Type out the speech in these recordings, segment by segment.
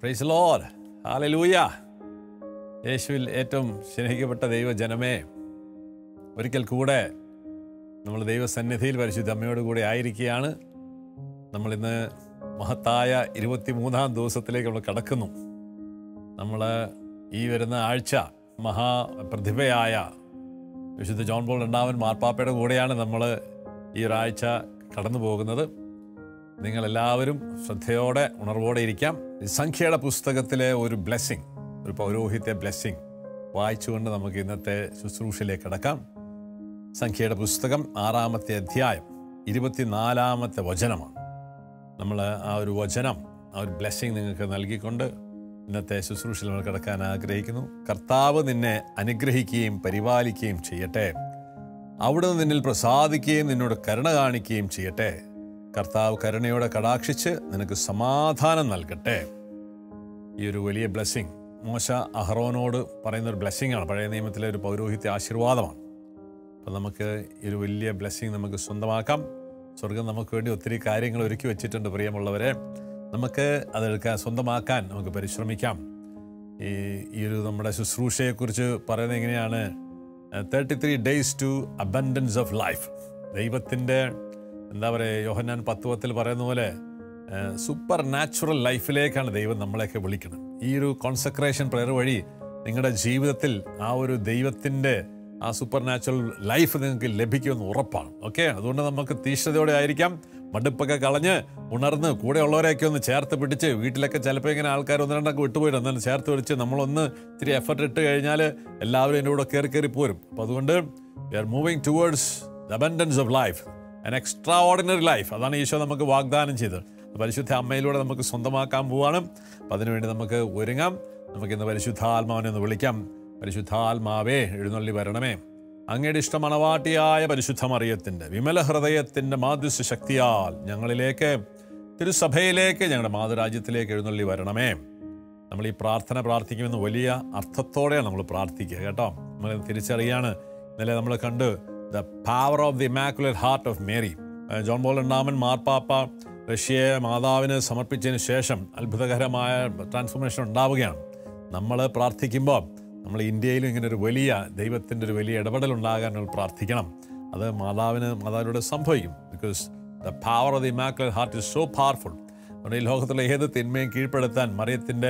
Price load hallelujah യേശുവിൽ ഏറ്റവും സ്നേഹിക്കപ്പെട്ട ദൈവജനമേ ഒരിക്കൽ കൂടെ നമ്മൾ ദൈവസന്നിധിയിൽ പരിശുദ്ധ അമ്മയോട് കൂടെ ആയിരിക്കുകയാണ് നമ്മളിന്ന് മഹത്തായ ഇരുപത്തിമൂന്നാം ദിവസത്തിലേക്ക് നമ്മൾ കടക്കുന്നു നമ്മൾ ഈ വരുന്ന ആഴ്ച മഹാപ്രതിഭയായ വിശുദ്ധ ജോൺ പോൾ രണ്ടാമൻ മാർപ്പാപ്പയുടെ കൂടെയാണ് നമ്മൾ ഈ ഒരാഴ്ച കടന്നു പോകുന്നത് നിങ്ങളെല്ലാവരും ശ്രദ്ധയോടെ ഉണർവോടെ ഇരിക്കാം ഈ സംഖ്യയുടെ പുസ്തകത്തിലെ ഒരു ബ്ലെസ്സിങ് ഒരു പൗരോഹിത്യ ബ്ലെസ്സിങ് വായിച്ചുകൊണ്ട് നമുക്ക് ഇന്നത്തെ ശുശ്രൂഷയിലേക്ക് കടക്കാം സംഖ്യയുടെ പുസ്തകം ആറാമത്തെ അധ്യായം ഇരുപത്തിനാലാമത്തെ വചനമാണ് നമ്മൾ ആ ഒരു വചനം ആ ഒരു ബ്ലെസ്സിങ് നിങ്ങൾക്ക് നൽകിക്കൊണ്ട് ഇന്നത്തെ ശുശ്രൂഷയിൽ നമ്മൾ കിടക്കാൻ ആഗ്രഹിക്കുന്നു കർത്താവ് നിന്നെ അനുഗ്രഹിക്കുകയും പരിപാലിക്കുകയും ചെയ്യട്ടെ അവിടുന്ന് നിന്നിൽ പ്രസാദിക്കുകയും നിന്നോട് കരുണ കാണിക്കുകയും ചെയ്യട്ടെ കർത്താവ് കരുണയോടെ കടാക്ഷിച്ച് നിനക്ക് സമാധാനം നൽകട്ടെ ഈ ഒരു വലിയ ബ്ലെസ്സിങ് മോശ അഹ്റോനോട് പറയുന്ന ഒരു ബ്ലെസ്സിങ് ആണ് പഴയ നിയമത്തിലെ ഒരു പൗരോഹിത്യ ആശീർവാദമാണ് അപ്പം നമുക്ക് ഈ ഒരു വലിയ ബ്ലെസ്സിങ് നമുക്ക് സ്വന്തമാക്കാം സ്വർഗം നമുക്ക് വേണ്ടി ഒത്തിരി കാര്യങ്ങൾ ഒരുക്കി വെച്ചിട്ടുണ്ട് പ്രിയമുള്ളവരെ നമുക്ക് അതെടുക്കാൻ സ്വന്തമാക്കാൻ നമുക്ക് പരിശ്രമിക്കാം ഈ ഈ ഒരു നമ്മുടെ ശുശ്രൂഷയെക്കുറിച്ച് പറയുന്നത് എങ്ങനെയാണ് thirty three days to abundance of life ദൈവത്തിൻ്റെ എന്താ പറയുക യോഹന്നാൻ പത്തുവത്തിൽ പറയുന്ന പോലെ സൂപ്പർ നാച്ചുറൽ ലൈഫിലേക്കാണ് ദൈവം നമ്മളെയൊക്കെ വിളിക്കുന്നത് ഈ ഒരു കോൺസെൻട്രേഷൻ പ്രെയർ വഴി നിങ്ങളുടെ ജീവിതത്തിൽ ആ ഒരു ദൈവത്തിൻ്റെ ആ സൂപ്പർ നാച്ചുറൽ ലൈഫ് നിങ്ങൾക്ക് ലഭിക്കുമെന്ന് ഉറപ്പാണ് ഓക്കെ അതുകൊണ്ട് നമുക്ക് തീഷ്ണതയോടെ ആയിരിക്കാം മടുപ്പൊക്കെ കളഞ്ഞ് ഉണർന്ന് കൂടെയുള്ളവരെയൊക്കെ ഒന്ന് ചേർത്ത് പിടിച്ച് വീട്ടിലൊക്കെ ചിലപ്പോൾ ഇങ്ങനെ ആൾക്കാർ ഒന്ന് രണ്ടൊക്കെ വിട്ടുപോയിട്ട് എന്നാലും ചേർത്ത് പിടിച്ച് നമ്മളൊന്ന് ഇത്തിരി എഫർട്ട് ഇട്ട് കഴിഞ്ഞാൽ എല്ലാവരും എൻ്റെ കൂടെ കയറി കയറി പോരും അപ്പോൾ അതുകൊണ്ട് we are moving towards the abundance of life an extraordinary life അതാണ് ഈശോ നമുക്ക് വാഗ്ദാനം ചെയ്തത് പരിശുദ്ധ അമ്മയിലൂടെ നമുക്ക് സ്വന്തമാക്കാൻ പോവാണ് അപ്പം അതിനുവേണ്ടി നമുക്ക് ഒരുങ്ങാം നമുക്കിന്ന് പരിശുദ്ധാത്മാവിനെ ഒന്ന് വിളിക്കാം പരിശുദ്ധാത്മാവേ എഴുന്നള്ളി വരണമേ അങ്ങയുടെ ഇഷ്ടമണവാട്ടിയായ പരിശുദ്ധ മറിയത്തിൻ്റെ വിമല ഹൃദയത്തിൻ്റെ മാധ്യസ്ഥ ശക്തിയാൽ ഞങ്ങളിലേക്ക് തിരുസഭയിലേക്ക് ഞങ്ങളുടെ മാതൃരാജ്യത്തിലേക്ക് എഴുന്നള്ളി വരണമേ നമ്മൾ ഈ പ്രാർത്ഥന പ്രാർത്ഥിക്കുമെന്ന് വലിയ അർത്ഥത്തോടെയാണ് നമ്മൾ പ്രാർത്ഥിക്കുക കേട്ടോ നമ്മൾ തിരിച്ചറിയാണ് ഇന്നലെ നമ്മൾ കണ്ട് the power of the immaculate heart of Mary John Paul ഉണ്ടാമൻ മാർപ്പാപ്പ റഷ്യയെ മാതാവിന് സമർപ്പിച്ചതിന് ശേഷം അത്ഭുതകരമായ ട്രാൻസ്ഫോർമേഷൻ ഉണ്ടാവുകയാണ് നമ്മൾ പ്രാർത്ഥിക്കുമ്പോൾ നമ്മൾ ഇന്ത്യയിലും ഇങ്ങനെ ഒരു വലിയ ദൈവത്തിൻ്റെ ഒരു വലിയ ഇടപെടൽ ഉണ്ടാകാൻ നമ്മൾ പ്രാർത്ഥിക്കണം അത് മാതാവിന് മാതാവിലൂടെ സംഭവിക്കും because the power of the immaculate heart is so powerful അതുകൊണ്ട് ഈ ലോകത്തിലെ ഏത് തിന്മയും കീഴ്പ്പെടുത്താൻ മറിയത്തിൻ്റെ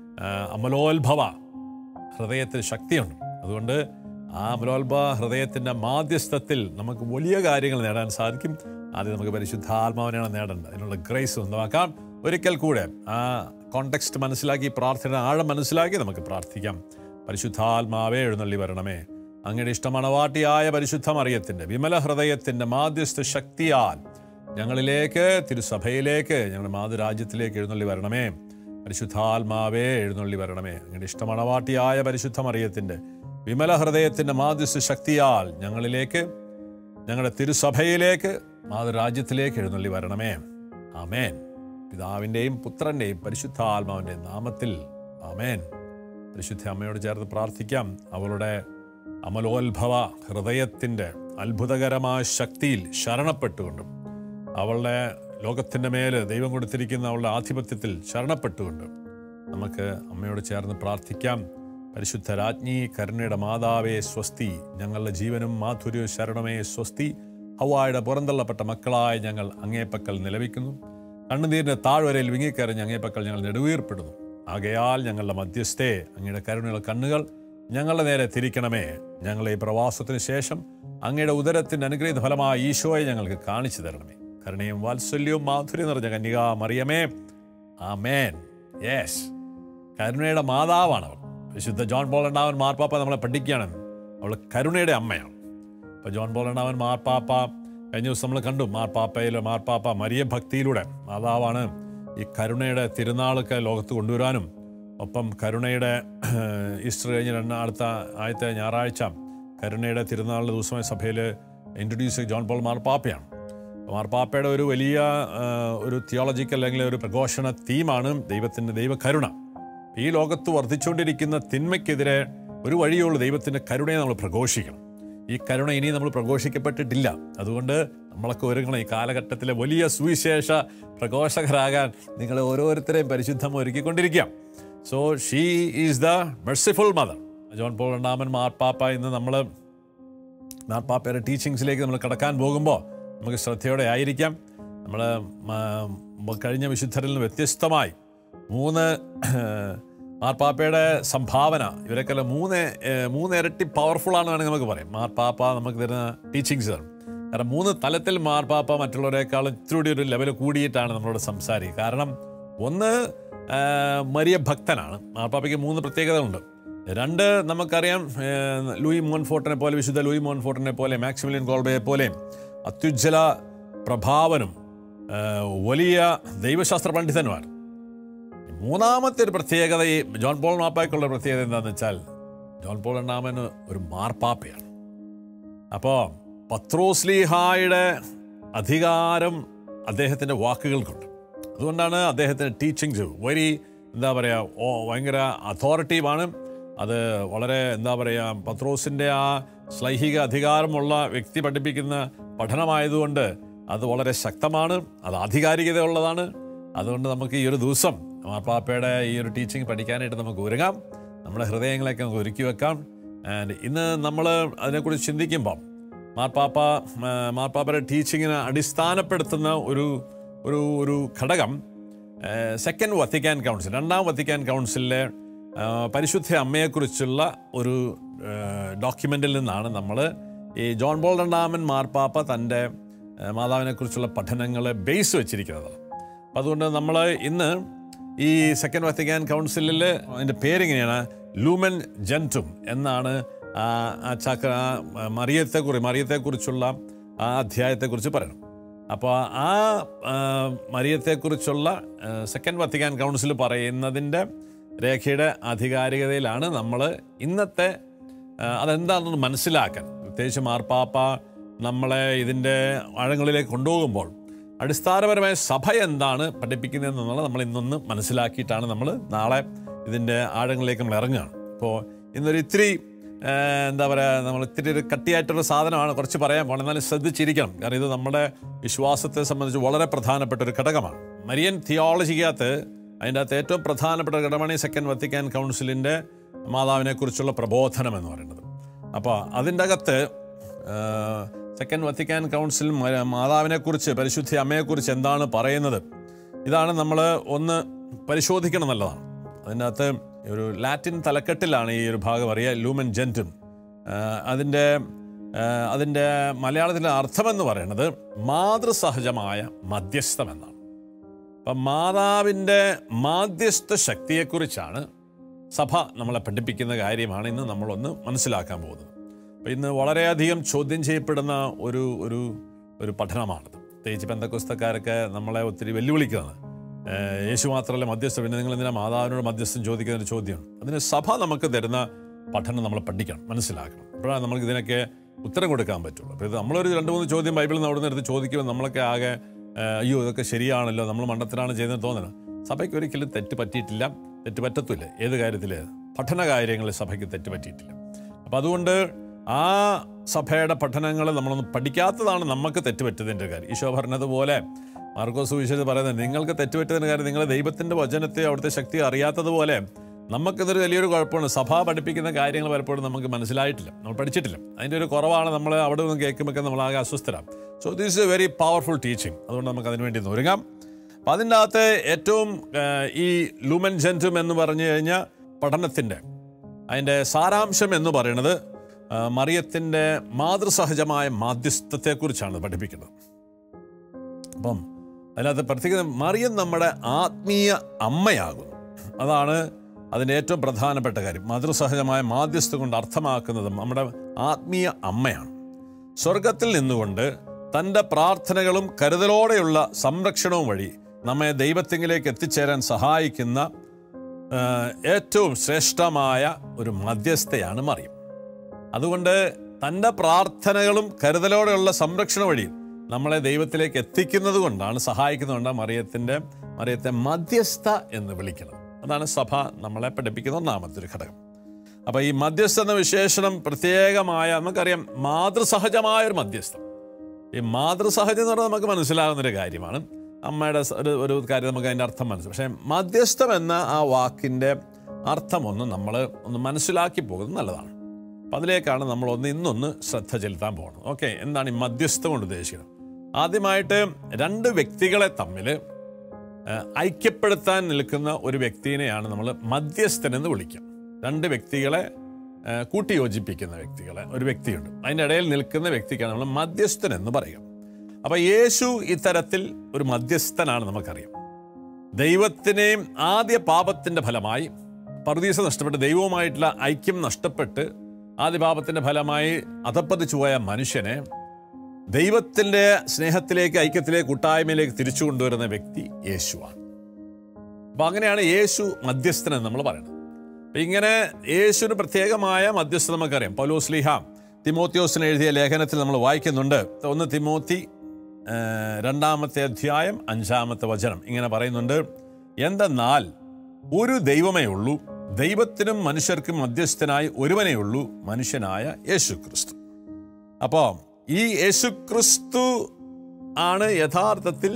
അമലോത്ഭവ ഹൃദയത്തിൽ ശക്തിയുണ്ട് അതുകൊണ്ട് ആ അമലോത്ഭവ ഹൃദയത്തിൻ്റെ മാധ്യസ്ഥത്തിൽ നമുക്ക് വലിയ കാര്യങ്ങൾ നേടാൻ സാധിക്കും ആദ്യം നമുക്ക് പരിശുദ്ധാത്മാവിനെയാണ് നേടേണ്ടത് അതിനുള്ള ഗ്രേസ് സ്വന്തമാക്കാം ഒരിക്കൽ കൂടെ ആ കോണ്ടെക്സ്റ്റ് മനസ്സിലാക്കി പ്രാർത്ഥന ആഴം മനസ്സിലാക്കി നമുക്ക് പ്രാർത്ഥിക്കാം പരിശുദ്ധാത്മാവേ എഴുന്നള്ളി വരണമേ അങ്ങയുടെ ഇഷ്ടമണവാട്ടിയായ പരിശുദ്ധ മറിയത്തിൻ്റെ വിമല ഹൃദയത്തിൻ്റെ മാധ്യസ്ഥ ശക്തിയാൽ ഞങ്ങളിലേക്ക് തിരുസഭയിലേക്ക് ഞങ്ങളുടെ മാതൃരാജ്യത്തിലേക്ക് എഴുന്നള്ളി വരണമേ പരിശുദ്ധാത്മാവേ എഴുന്നള്ളി വരണമേ അങ്ങയുടെ ഇഷ്ടമണവാട്ടിയായ പരിശുദ്ധ മറിയത്തിൻ്റെ വിമല ഹൃദയത്തിൻ്റെ മാധ്യസ്ഥ ശക്തിയാൽ ഞങ്ങളിലേക്ക് ഞങ്ങളുടെ തിരുസഭയിലേക്ക് മാതൃരാജ്യത്തിലേക്ക് എഴുന്നള്ളി വരണമേ ആമേൻ പിതാവിൻ്റെയും പുത്രൻ്റെയും പരിശുദ്ധാത്മാവിൻ്റെയും നാമത്തിൽ ആമേൻ പരിശുദ്ധ അമ്മയോട് ചേർത്ത് പ്രാർത്ഥിക്കാം അവളുടെ അമലോത്ഭവ ഹൃദയത്തിൻ്റെ അത്ഭുതകരമായ ശക്തിയിൽ ശരണപ്പെട്ടുകൊണ്ടും അവളുടെ ലോകത്തിൻ്റെ മേൽ ദൈവം കൊടുത്തിരിക്കുന്ന അവളുടെ ആധിപത്യത്തിൽ ശരണപ്പെട്ടുകൊണ്ട് നമുക്ക് അമ്മയോട് ചേർന്ന് പ്രാർത്ഥിക്കാം പരിശുദ്ധ രാജ്ഞി കരുണയുടെ മാതാവേ സ്വസ്തി ഞങ്ങളുടെ ജീവനും മാധുര്യവും ശരണമേ സ്വസ്തി ഹവായുടെ പുറന്തള്ളപ്പെട്ട മക്കളായ ഞങ്ങൾ അങ്ങേപ്പക്കൽ നിലവിക്കുന്നു കണ്ണുനീരിന്റെ താഴ്വരയിൽ വിങ്ങിക്കരഞ്ഞ് അങ്ങേപ്പക്കൽ ഞങ്ങൾ നെടുവീർപ്പെടുന്നു ആകയാൽ ഞങ്ങളുടെ മധ്യസ്ഥേ അങ്ങയുടെ കരുണയുള്ള കണ്ണുകൾ ഞങ്ങളുടെ നേരെ തിരിക്കണമേ ഞങ്ങളെ ഈ പ്രവാസത്തിന് ശേഷം അങ്ങയുടെ ഉദരത്തിന്റെ അനുഗ്രഹീത ഫലമായ ഈശോയെ ഞങ്ങൾക്ക് കാണിച്ചു തരണമേ കരുണയും വാത്സല്യവും മാധുര്യം നിറഞ്ഞ കന്യക മറിയമേ ആമേൻ യെസ് കരുണയുടെ മാതാവാണ് അവൾ വിശുദ്ധ ജോൺ പോൾ ഉണ്ടാവൻ മാർപ്പാപ്പ നമ്മളെ പഠിക്കുകയാണ് അവൾ കരുണയുടെ അമ്മയാണ് ഇപ്പോൾ ജോൺ പോൾ ഉണ്ടാവൻ മാർപ്പാപ്പ കഴിഞ്ഞ ദിവസം നമ്മൾ കണ്ടു മാർപ്പാപ്പയിലെ മാർപ്പാപ്പ മരിയ ഭക്തിയിലൂടെ മാതാവാണ് ഈ കരുണയുടെ തിരുനാളൊക്കെ ലോകത്ത് കൊണ്ടുവരാനും ഒപ്പം കരുണയുടെ ഈസ്റ്റർ കഴിഞ്ഞ് രണ്ട് അടുത്ത ആദ്യത്തെ ഞായറാഴ്ച കരുണയുടെ തിരുനാളിൻ്റെ ദിവസമായ സഭയിൽ ഇൻട്രൊഡ്യൂസ് ജോൺ പോൾ മാർപ്പാപ്പയാണ് മാർപ്പാപ്പയുടെ ഒരു വലിയ ആ, ഒരു തിയോളജിക്കൽ അല്ലെങ്കിൽ ഒരു പ്രഘോഷണ തീമാണ് ദൈവത്തിൻ്റെ ദൈവകരുണ ഈ ലോകത്ത് വർദ്ധിച്ചുകൊണ്ടിരിക്കുന്ന തിന്മയ്ക്കെതിരെ ഒരു വഴിയുള്ളൂ ദൈവത്തിൻ്റെ കരുണയെ നമ്മൾ പ്രഘോഷിക്കണം ഈ കരുണ ഇനി നമ്മൾ പ്രഘോഷിക്കപ്പെട്ടിട്ടില്ല അതുകൊണ്ട് നമ്മളൊക്കെ ഒരുങ്ങണം ഈ കാലഘട്ടത്തിലെ വലിയ സുവിശേഷ പ്രഘോഷകരാകാൻ നിങ്ങളെ ഓരോരുത്തരെയും പരിശുദ്ധം ഒരുക്കിക്കൊണ്ടിരിക്കുക so she is the merciful mother John Paul രണ്ടാമൻ മാർപ്പാപ്പ ഇന്ന് നമ്മൾ മാർപ്പാപ്പയുടെ ടീച്ചിങ്സിലേക്ക് നമ്മൾ കടക്കാൻ പോകുമ്പോൾ നമുക്ക് ശ്രദ്ധയോടെ ആയിരിക്കാം നമ്മൾ കഴിഞ്ഞ വിശുദ്ധരിൽ നിന്ന് വ്യത്യസ്തമായി മൂന്ന് മാർപ്പാപ്പയുടെ സംഭാവന ഇവരൊക്കെ മൂന്ന് ഏഹ്, മൂന്ന് ഇരട്ടി പവർഫുൾ ആണെന്ന് വേണമെങ്കിൽ നമുക്ക് പറയാം മാർപ്പാപ്പ നമുക്ക് തരുന്ന ടീച്ചിങ്സ് ആണ് കാരണം മൂന്ന് തലത്തിൽ മാർപ്പാപ്പ മറ്റുള്ളവരെക്കാളും ഇത്തിരി ഒരു ലെവൽ കൂടിയിട്ടാണ് നമ്മളോട് സംസാരിക്കുക കാരണം ഒന്ന് ഏഹ്, മരിയ ഭക്തനാണ് മാർപ്പാപ്പയ്ക്ക് മൂന്ന് പ്രത്യേകതകളുണ്ട് രണ്ട് നമുക്കറിയാം ഏഹ്, ലൂയി മോൻഫോർട്ടിനെ പോലെ വിശുദ്ധ ലൂയി മോൻഫോർട്ടിനെ പോലെ മാക്സിമിലിയൻ ഗോൾബയെ പോലെ അത്യുജ്വല പ്രഭാവനും ഏഹ്, വലിയ ദൈവശാസ്ത്ര പണ്ഡിതനുമാണ് മൂന്നാമത്തെ ഒരു പ്രത്യേകത ഈ ജോൺ പോൾ മാപ്പായ്ക്കുള്ള പ്രത്യേകത എന്താണെന്ന് വെച്ചാൽ ജോൺ പോൾ രണ്ടാമന് ഒരു മാർപ്പാപ്പയാണ് അപ്പോൾ പത്രോസ്ലിഹായുടെ അധികാരം അദ്ദേഹത്തിൻ്റെ വാക്കുകൾക്കുണ്ട് അതുകൊണ്ടാണ് അദ്ദേഹത്തിൻ്റെ ടീച്ചിങ്സ് വെരി എന്താ പറയുക ഓ ഭയങ്കര അതോറിറ്റീവാണ് അത് വളരെ എന്താ പറയുക പത്രോസിൻ്റെ ആ ശ്ലൈഹിക അധികാരമുള്ള വ്യക്തി പഠിപ്പിക്കുന്ന പഠനമായതുകൊണ്ട് അത് വളരെ ശക്തമാണ് അത് ആധികാരികതയുള്ളതാണ് അതുകൊണ്ട് നമുക്ക് ഈ ഒരു ദിവസം മാർപ്പാപ്പയുടെ ഈ ഒരു ടീച്ചിങ് പഠിക്കാനായിട്ട് നമുക്ക് ഒരുങ്ങാം നമ്മുടെ ഹൃദയങ്ങളൊക്കെ നമുക്ക് ഒരുക്കി വെക്കാം ആൻഡ് ഇന്ന് നമ്മൾ അതിനെക്കുറിച്ച് ചിന്തിക്കുമ്പം മാർപ്പാപ്പ ആ, മാർപ്പാപ്പയുടെ ടീച്ചിങ്ങിനെ അടിസ്ഥാനപ്പെടുത്തുന്ന ഒരു ഒരു ഒരു ഘടകം സെക്കൻഡ് വത്തിക്കാൻ കൗൺസിൽ രണ്ടാം വത്തിക്കാൻ കൗൺസിലിലെ ആ, പരിശുദ്ധ അമ്മയെക്കുറിച്ചുള്ള ഒരു ഡോക്യുമെൻറ്റിൽ നിന്നാണ് നമ്മൾ ഈ ജോൺ ബോൾ രണ്ടാമൻ മാർപ്പാപ്പ തൻ്റെ ആ, മാതാവിനെക്കുറിച്ചുള്ള പഠനങ്ങളെ ബേസ് വെച്ചിരിക്കുന്നത് അപ്പം അതുകൊണ്ട് നമ്മൾ ഇന്ന് ഈ സെക്കൻഡ് വത്തിക്കാൻ കൗൺസിലിൽ അതിൻ്റെ പേരിങ്ങനെയാണ് ലൂമൻ ജെൻറ്റും എന്നാണ് ആ ആ ചക്ര ആ മറിയത്തെക്കുറിച്ച് മറിയത്തെക്കുറിച്ചുള്ള ആ അധ്യായത്തെക്കുറിച്ച് പറയണം അപ്പോൾ ആ ആ, മറിയത്തെക്കുറിച്ചുള്ള സെക്കൻഡ് വത്തിക്കാൻ കൗൺസിൽ പറയുന്നതിൻ്റെ രേഖയുടെ ആധികാരികതയിലാണ് നമ്മൾ ഇന്നത്തെ ആ, അതെന്താണെന്ന് മനസ്സിലാക്കാൻ പ്രത്യേകിച്ച് മാർപ്പാപ്പ നമ്മളെ ഇതിൻ്റെ ആഴങ്ങളിലേക്ക് കൊണ്ടുപോകുമ്പോൾ അടിസ്ഥാനപരമായ സഭ എന്താണ് പഠിപ്പിക്കുന്നതെന്നുള്ളത് നമ്മൾ ഇന്നൊന്ന് മനസ്സിലാക്കിയിട്ടാണ് നമ്മൾ നാളെ ഇതിൻ്റെ ആഴങ്ങളിലേക്ക് നമ്മൾ ഇറങ്ങുകയാണ് അപ്പോൾ ഇന്നൊരു ഇത്തിരി ആ, എന്താ പറയുക നമ്മൾ ഇത്തിരി ഒരു കട്ടിയായിട്ടൊരു സാധനമാണ് കുറച്ച് പറയാൻ പോകണം എന്നാലും ശ്രദ്ധിച്ചിരിക്കണം കാരണം ഇത് നമ്മുടെ വിശ്വാസത്തെ സംബന്ധിച്ച് വളരെ പ്രധാനപ്പെട്ട ഒരു ഘടകമാണ് മരിയൻ തിയോളജിക്കകത്ത് അതിൻ്റെ അകത്ത് ഏറ്റവും പ്രധാനപ്പെട്ട ഒരു ഘടകമാണ് ഈ സെക്കൻഡ് വത്തിക്കാൻ കൗൺസിലിൻ്റെ മാതാവിനെക്കുറിച്ചുള്ള പ്രബോധനം എന്ന് പറയുന്നത് അപ്പോൾ അതിൻ്റെ അകത്ത് സെക്കൻഡ് വത്തിക്കാൻ കൗൺസിൽ മ- മാതാവിനെക്കുറിച്ച് പരിശുദ്ധി അമ്മയെക്കുറിച്ച് എന്താണ് പറയുന്നത് ഇതാണ് നമ്മൾ ഒന്ന് പരിശോധിക്കണം എന്നുള്ളതാണ് അതിനകത്ത് ഒരു ലാറ്റിൻ തലക്കെട്ടിലാണ് ഈ ഒരു ഭാഗം അറിയുക ലൂമൻ ജെൻറ്റും അതിൻ്റെ ആ, അതിൻ്റെ മലയാളത്തിലെ അർത്ഥമെന്ന് പറയുന്നത് മാതൃസഹജമായ മധ്യസ്ഥം എന്നാണ് അപ്പം മാതാവിൻ്റെ മാധ്യസ്ഥ ശക്തിയെക്കുറിച്ചാണ് സഭ നമ്മളെ പഠിപ്പിക്കുന്ന കാര്യമാണ് ഇന്ന് നമ്മളൊന്ന് മനസ്സിലാക്കാൻ പോകുന്നത് അപ്പോൾ ഇന്ന് വളരെയധികം ചോദ്യം ചെയ്യപ്പെടുന്ന ഒരു ഒരു ഒരു പഠനമാണിത് പ്രത്യേകിച്ച് പെന്തക്കുസ്തക്കാരൊക്കെ നമ്മളെ ഒത്തിരി വെല്ലുവിളിക്കുന്നത് ഏഹ് യേശു മാത്രമല്ല മധ്യസ്ഥം പിന്നെ നിങ്ങൾ എന്തിനാ മാതാവിനോട് മധ്യസ്ഥം ചോദിക്കുന്ന ഒരു ചോദ്യമാണ് അതിന് സഭ നമുക്ക് തരുന്ന പഠനം നമ്മൾ പഠിക്കണം മനസ്സിലാക്കണം അപ്പോഴാണ് നമുക്ക് ഇതിനൊക്കെ ഉത്തരം കൊടുക്കാൻ പറ്റുള്ളൂ അപ്പോൾ ഇത് നമ്മളൊരു രണ്ട് മൂന്ന് ചോദ്യം ബൈബിളിൽ നിന്ന് അവിടെ നിന്ന് എടുത്ത് ചോദിക്കുമ്പോൾ നമ്മളൊക്കെ ആകെ ഏഹ് അയ്യോ ഇതൊക്കെ ശരിയാണല്ലോ നമ്മൾ മണ്ടത്തിലാണ് ചെയ്യുന്നത് തോന്നണം സഭയ്ക്ക് ഒരിക്കലും തെറ്റ് പറ്റിയിട്ടില്ല തെറ്റ് പറ്റത്തില്ല ഏത് കാര്യത്തിൽ പഠന കാര്യങ്ങളിൽ സഭയ്ക്ക് തെറ്റ് പറ്റിയിട്ടില്ല അപ്പം അതുകൊണ്ട് ആ സഭയുടെ പഠനങ്ങൾ നമ്മളൊന്നും പഠിക്കാത്തതാണ് നമുക്ക് തെറ്റുപറ്റിയതിൻ്റെ കാര്യം ഈശോ പറഞ്ഞതുപോലെ മാർക്കോസ് വിശേഷം പറയുന്നത് നിങ്ങൾക്ക് തെറ്റുപറ്റിയതിൻ്റെ കാര്യം നിങ്ങൾ ദൈവത്തിൻ്റെ വചനത്തെ അവിടുത്തെ ശക്തി അറിയാത്തതുപോലെ നമുക്കിതൊരു വലിയൊരു കുഴപ്പമാണ് സഭ പഠിപ്പിക്കുന്ന കാര്യങ്ങൾ പലപ്പോഴും നമുക്ക് മനസ്സിലായിട്ടില്ല നമ്മൾ പഠിച്ചിട്ടില്ല അതിൻ്റെ ഒരു കുറവാണ് നമ്മൾ അവിടെ നിന്ന് കേൾക്കുമ്പോൾ നമ്മൾ ആകെ അസ്വസ്ഥരാം so this a very powerful teaching അതുകൊണ്ട് നമുക്ക് അതിന് വേണ്ടി ഒന്ന് ഒരുങ്ങാം അപ്പം അതിൻ്റെ അകത്ത് ഏറ്റവും ആ, ഈ ലൂമൻ ജെൻറ്റും എന്ന് പറഞ്ഞു കഴിഞ്ഞാൽ പഠനത്തിൻ്റെ അതിൻ്റെ സാരാംശം എന്ന് പറയുന്നത് ആ, മറിയത്തിൻ്റെ മാതൃസഹജമായ മാധ്യസ്ഥത്തെക്കുറിച്ചാണ് പഠിപ്പിക്കുന്നത് അപ്പം അതിനകത്ത് പ്രത്യേകിച്ച് മറിയം നമ്മുടെ ആത്മീയ അമ്മയാകുന്നു അതാണ് അതിൻ്റെ ഏറ്റവും പ്രധാനപ്പെട്ട കാര്യം മാതൃസഹജമായ മാധ്യസ്ഥ കൊണ്ട് അർത്ഥമാക്കുന്നത് നമ്മുടെ ആത്മീയ അമ്മയാണ് സ്വർഗത്തിൽ നിന്നുകൊണ്ട് തൻ്റെ പ്രാർത്ഥനകളും കരുതലോടെയുള്ള സംരക്ഷണവും വഴി നമ്മെ ദൈവത്തിങ്കിലേക്ക് എത്തിച്ചേരാൻ സഹായിക്കുന്ന ആ, ഏറ്റവും ശ്രേഷ്ഠമായ ഒരു മധ്യസ്ഥയാണ് മറിയം അതുകൊണ്ട് തൻ്റെ പ്രാർത്ഥനകളും കരുതലോടെയുള്ള സംരക്ഷണ വഴി നമ്മളെ ദൈവത്തിലേക്ക് എത്തിക്കുന്നത് കൊണ്ടാണ് സഹായിക്കുന്നതുകൊണ്ടാണ് മറിയത്തിൻ്റെ മറിയത്തെ മധ്യസ്ഥ എന്ന് വിളിക്കുന്നത് അതാണ് സഭ നമ്മളെ പഠിപ്പിക്കുന്ന ഒന്നാമത്തെ ഒരു ഘടകം അപ്പോൾ ഈ മധ്യസ്ഥ എന്ന വിശേഷണം പ്രത്യേകമായ നമുക്കറിയാം മാതൃസഹജമായ ഒരു മധ്യസ്ഥം ഈ മാതൃസഹജം എന്ന് പറഞ്ഞാൽ നമുക്ക് മനസ്സിലാകുന്നൊരു കാര്യമാണ് അമ്മയുടെ സ- ഒരു ഒരു കാര്യം നമുക്ക് അതിൻ്റെ അർത്ഥം മനസ്സിലാവും പക്ഷേ മധ്യസ്ഥം എന്ന ആ വാക്കിൻ്റെ അർത്ഥമൊന്ന് നമ്മൾ ഒന്ന് മനസ്സിലാക്കി പോകുന്നത് നല്ലതാണ് അപ്പം അതിലേക്കാണ് നമ്മൾ ഒന്ന് ഇന്നൊന്ന് ശ്രദ്ധ ചെലുത്താൻ പോകുന്നത് ഓക്കെ എന്താണ് ഈ മധ്യസ്ഥം കൊണ്ട് ഉദ്ദേശിക്കുന്നത് ആദ്യമായിട്ട് രണ്ട് വ്യക്തികളെ തമ്മിൽ ഏഹ്, ഐക്യപ്പെടുത്താൻ നിൽക്കുന്ന ഒരു വ്യക്തിനെയാണ് നമ്മൾ മധ്യസ്ഥൻ എന്ന് വിളിക്കുക രണ്ട് വ്യക്തികളെ ഏഹ്, കൂട്ടിയോജിപ്പിക്കുന്ന വ്യക്തികളെ ഒരു വ്യക്തിയുണ്ട് അതിൻ്റെ ഇടയിൽ നിൽക്കുന്ന വ്യക്തിക്കാണ് നമ്മൾ മധ്യസ്ഥൻ എന്ന് പറയുക അപ്പോൾ യേശു ഇത്തരത്തിൽ ഒരു മധ്യസ്ഥനാണ് നമുക്കറിയാം ദൈവത്തിനെയും ആദ്യ പാപത്തിൻ്റെ ഫലമായി പറുദീസ നഷ്ടപ്പെട്ട് ദൈവവുമായിട്ടുള്ള ഐക്യം നഷ്ടപ്പെട്ട് ആദ്യ പാപത്തിൻ്റെ ഫലമായി അധപ്പതിച്ചു പോയ മനുഷ്യനെ ദൈവത്തിൻ്റെ സ്നേഹത്തിലേക്ക് ഐക്യത്തിലേക്ക് കൂട്ടായ്മയിലേക്ക് തിരിച്ചു കൊണ്ടുവരുന്ന വ്യക്തി യേശുവാണ് അപ്പം അങ്ങനെയാണ് യേശു മധ്യസ്ഥൻ എന്ന് നമ്മൾ പറയുന്നത് അപ്പം ഇങ്ങനെ യേശുവിന് പ്രത്യേകമായ മധ്യസ്ഥത നമുക്കറിയാം പൗലോസ് ലീഹ തിമോത്യോസിന് എഴുതിയ ലേഖനത്തിൽ നമ്മൾ വായിക്കുന്നുണ്ട് ഒന്ന് തിമോത്തി ആ, രണ്ടാമത്തെ അധ്യായം അഞ്ചാമത്തെ വചനം ഇങ്ങനെ പറയുന്നുണ്ട് എന്തെന്നാൽ ഒരു ദൈവമേ ഉള്ളൂ ദൈവത്തിനും മനുഷ്യർക്കും മധ്യസ്ഥനായി ഒരുവനേ ഉള്ളൂ മനുഷ്യനായ യേശു ക്രിസ്തു അപ്പോൾ ഈ യേശുക്രിസ്തു ആണ് യഥാർത്ഥത്തിൽ